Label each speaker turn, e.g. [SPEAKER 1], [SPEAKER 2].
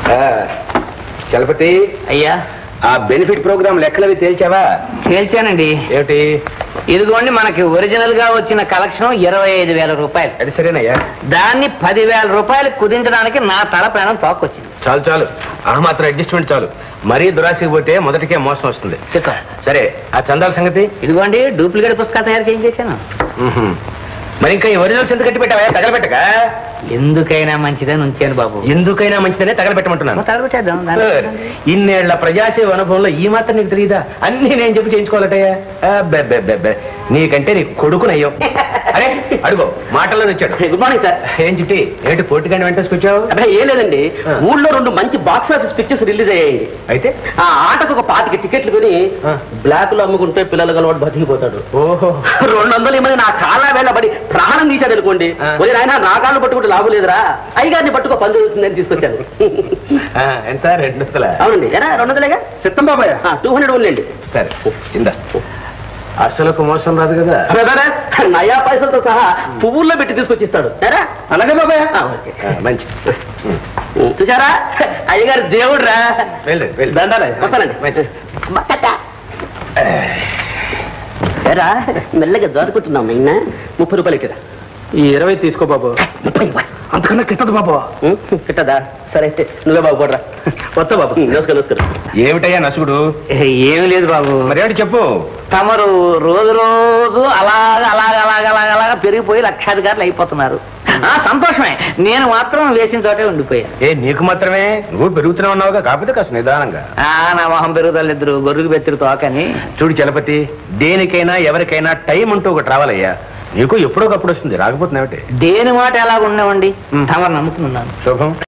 [SPEAKER 1] చలపతి
[SPEAKER 2] అయ్యా
[SPEAKER 1] ఆ benefit programme లెక్కలవి తేల్చావా
[SPEAKER 2] తేల్చానండి
[SPEAKER 1] ఏమిటి
[SPEAKER 2] ఇదిగోండి మనకి ఒరిజినల్ గా వచ్చిన కలెక్షన్ ఇరవై ఐదు వేల రూపాయలు
[SPEAKER 1] అది సరేనయ్యా
[SPEAKER 2] దాన్ని పదివేల రూపాయలు కుదించడానికి నా తల ప్రాణం తోకొచ్చింది
[SPEAKER 1] చాలు చాలు ఆ మాత్రం అడ్జస్ట్మెంట్ చాలు మరీ దురాశకి పోతే మొదటికే మోసం వస్తుంది
[SPEAKER 2] చిత్తం.
[SPEAKER 1] సరే ఆ చందాల సంగతి
[SPEAKER 2] ఇదిగోండి డూప్లికేట్ పుస్తకాలు తయారు చేయించేశాను
[SPEAKER 1] మ్మ్హ్మ్. మరి ఇంకా ఈ ఒరిజినల్స్ ఎందుకు కట్టి పెట్టావా తగలబెట్టక
[SPEAKER 2] ఎందుకైనా మంచిదని ఉంచాను బాబు
[SPEAKER 1] ఎందుకైనా మంచిదనే తగలబెట్టమంటున్నాను
[SPEAKER 2] తగలబెట్టేద్దాం
[SPEAKER 1] సార్, ఇన్నేళ్ల ప్రజాసేవ అనుభవంలో ఈ మాత్రం నీకు తెలియదా అన్ని నేను చెప్పి చేయించుకోవాలటయ్యా అబ్బబ్బబ్బబ్బ. నీకంటే నీ కొడుకునయ్యో అరే అడుగో మాటల్లో వచ్చాడు
[SPEAKER 3] గుడ్ మార్నింగ్ సార్
[SPEAKER 1] ఏం చుట్టి ఏంటి పోటీగాని వెంట వచ్చావు
[SPEAKER 3] అబ్బాయి ఏం లేదండి
[SPEAKER 1] ఆ.
[SPEAKER 3] ఊళ్ళో రెండు మంచి బాక్స్ ఆఫీస్ పిక్చర్స్ రిలీజ్ అయ్యాయి
[SPEAKER 1] అయితే
[SPEAKER 3] ఆ ఆటకు ఒక పాతిక టికెట్లు కొని
[SPEAKER 1] ఆ.
[SPEAKER 3] బ్లాక్ లో అమ్ముకుంటే పిల్లలు గలవాడు బతికిపోతాడు
[SPEAKER 1] ఓహో
[SPEAKER 3] రెండు వందలు మంది నా కాళ్ళ వేళబడి ప్రాణం తీశాడు అనుకోండి
[SPEAKER 1] ఆ.
[SPEAKER 3] ఒరే నాయన నా కాళ్ళు పట్టుకుంటే లాభం లేదురా అయ్యగారిని పట్టుకో పని జరుగుతుందని తీసుకొచ్చాను
[SPEAKER 1] ఆ, ఎంత రెండు వందల
[SPEAKER 3] అవునండి ఎరా రెండు వందలేగా
[SPEAKER 1] సిద్ధం బాబాయ్
[SPEAKER 3] టూ హండ్రెడ్ ఓన్లేండి
[SPEAKER 1] సరే ఇందా అసలుకు మోసం రాదు కదా
[SPEAKER 3] నయా పైసలతో సహా పువ్వుల్లో పెట్టి తీసుకొచ్చిస్తాడు ఎరా
[SPEAKER 1] అలాగే బాబాయ్
[SPEAKER 3] ఆ, ఓకే.
[SPEAKER 1] ఆ, మంచి
[SPEAKER 3] చూసారా అయ్యగారు దేవుడు రా
[SPEAKER 1] వెళ్ళండి వెళ్ళండి
[SPEAKER 3] దండాలే వస్తానండి
[SPEAKER 1] మంచి.
[SPEAKER 3] ఎరా మెల్లగా జారుకుంటున్నాం నిన్న ముప్పై రూపాయలు ఇక్కడ
[SPEAKER 1] ఈ ఇరవై తీసుకో బాబు
[SPEAKER 3] ముప్పై
[SPEAKER 1] అంతకన్నా కిట్టదు బాబు
[SPEAKER 3] కిట్టదా సరే అయితే నువ్వే బాబు పోడరా
[SPEAKER 1] వస్తా బాబు
[SPEAKER 3] నమస్కారం నమస్కారం
[SPEAKER 1] ఏమిటయ్యా నసుగుడు
[SPEAKER 2] ఏమి లేదు బాబు
[SPEAKER 1] మరేమిటి చెప్పు
[SPEAKER 2] తమరు రోజు రోజు అలాగ అలాగ అలాగ అలాగ అలాగ పెరిగిపోయి లక్షాధికారులు అయిపోతున్నారు ఆ సంతోషమే నేను మాత్రం వేసిన చోటే ఉండిపోయాను
[SPEAKER 1] ఏ నీకు మాత్రమే నువ్వు పెరుగుతూనే ఉన్నావుగా కాకపోతే కాస్త నిదానంగా
[SPEAKER 2] ఆ నా మొహం పెరుగుదల ఇద్దరు గొర్రెకు బెత్తిరి తోకని
[SPEAKER 1] చూడు చలపతి దేనికైనా ఎవరికైనా టైం అంటూ ఒకటి రావాలయ్యా నీకు ఎప్పుడో ఒకప్పుడు వస్తుంది రాకపోతున్నావుటే
[SPEAKER 2] దేని మాట ఎలాగ ఉండేవండి తమరు నమ్ముకున్నాను
[SPEAKER 1] శుభం